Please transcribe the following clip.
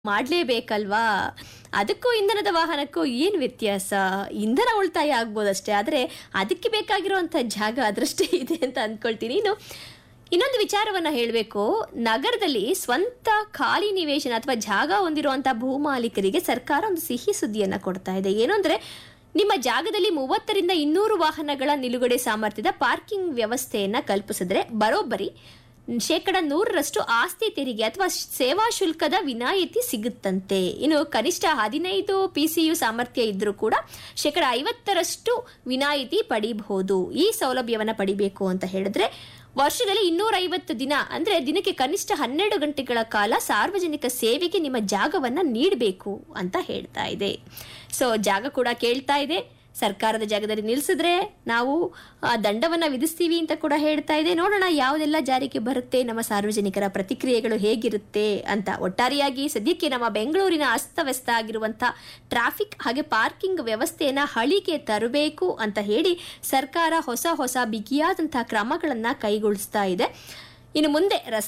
ಮಾಡಲೇಬೇಕಲ್ವಾ ಅದಕ್ಕೂ ಇಂಧನದ ವಾಹನಕ್ಕೂ ಏನು ವ್ಯತ್ಯಾಸ ಇಂಧನ ಉಳಿತಾಯ ಆಗ್ಬೋದಷ್ಟೇ ಆದರೆ ಅದಕ್ಕೆ ಬೇಕಾಗಿರುವಂಥ ಜಾಗ ಅದರಷ್ಟೇ ಇದೆ ಅಂತ ಅಂದ್ಕೊಳ್ತೀನಿ ಇನ್ನು ಇನ್ನೊಂದು ವಿಚಾರವನ್ನ ಹೇಳಬೇಕು ನಗರದಲ್ಲಿ ಸ್ವಂತ ಖಾಲಿ ನಿವೇಶನ ಅಥವಾ ಜಾಗ ಹೊಂದಿರುವಂಥ ಭೂಮಾಲೀಕರಿಗೆ ಸರ್ಕಾರ ಒಂದು ಸಿಹಿ ಸುದ್ದಿಯನ್ನ ಕೊಡ್ತಾ ಇದೆ ಏನು ಅಂದ್ರೆ ನಿಮ್ಮ ಜಾಗದಲ್ಲಿ ಮೂವತ್ತರಿಂದ ಇನ್ನೂರು ವಾಹನಗಳ ನಿಲುಗಡೆ ಸಾಮರ್ಥ್ಯದ ಪಾರ್ಕಿಂಗ್ ವ್ಯವಸ್ಥೆಯನ್ನ ಕಲ್ಪಿಸಿದ್ರೆ ಬರೋಬ್ಬರಿ ಶೇಕಡ ನೂರರಷ್ಟು ಆಸ್ತಿ ತೆರಿಗೆ ಅಥವಾ ಸೇವಾ ಶುಲ್ಕದ ವಿನಾಯಿತಿ ಸಿಗುತ್ತಂತೆ ಇನ್ನು ಕನಿಷ್ಠ ಹದಿನೈದು ಪಿ ಸಿ ಯು ಸಾಮರ್ಥ್ಯ ಇದ್ರೂ ಕೂಡ ಶೇಕಡ ಐವತ್ತರಷ್ಟು ವಿನಾಯಿತಿ ಪಡಿಬಹುದು ಈ ಸೌಲಭ್ಯವನ್ನು ಪಡಿಬೇಕು ಅಂತ ಹೇಳಿದ್ರೆ ವರ್ಷದಲ್ಲಿ ಇನ್ನೂರ ಐವತ್ತು ದಿನ ಅಂದ್ರೆ ದಿನಕ್ಕೆ ಕನಿಷ್ಠ ಹನ್ನೆರಡು ಗಂಟೆಗಳ ಕಾಲ ಸಾರ್ವಜನಿಕ ಸೇವೆಗೆ ನಿಮ್ಮ ಜಾಗವನ್ನ ನೀಡಬೇಕು ಅಂತ ಹೇಳ್ತಾ ಇದೆ ಸೊ ಜಾಗ ಕೂಡ ಕೇಳ್ತಾ ಇದೆ ಸರ್ಕಾರದ ಜಾಗದಲ್ಲಿ ನಿಲ್ಲಿಸಿದ್ರೆ ನಾವು ಆ, ದಂಡವನ್ನ ವಿಧಿಸ್ತೀವಿ ಅಂತ ಕೂಡ ಹೇಳ್ತಾ ಇದೆ ನೋಡೋಣ ಯಾವುದೆಲ್ಲ ಜಾರಿಗೆ ಬರುತ್ತೆ ನಮ್ಮ ಸಾರ್ವಜನಿಕರ ಪ್ರತಿಕ್ರಿಯೆಗಳು ಹೇಗಿರುತ್ತೆ ಅಂತ ಒಟ್ಟಾರೆಯಾಗಿ ಸದ್ಯಕ್ಕೆ ನಮ್ಮ ಬೆಂಗಳೂರಿನ ಅಸ್ತವ್ಯಸ್ತ ಆಗಿರುವಂಥ ಟ್ರಾಫಿಕ್ ಹಾಗೆ ಪಾರ್ಕಿಂಗ್ ವ್ಯವಸ್ಥೆಯನ್ನ ಹಳಿಗೆ ತರಬೇಕು ಅಂತ ಹೇಳಿ ಸರ್ಕಾರ ಹೊಸ ಹೊಸ ಬಿಗಿಯಾದಂತಹ ಕ್ರಮಗಳನ್ನ ಕೈಗೊಳಿಸ್ತಾ ಇದೆ ಇನ್ನು ಮುಂದೆ ರಸ್ತೆ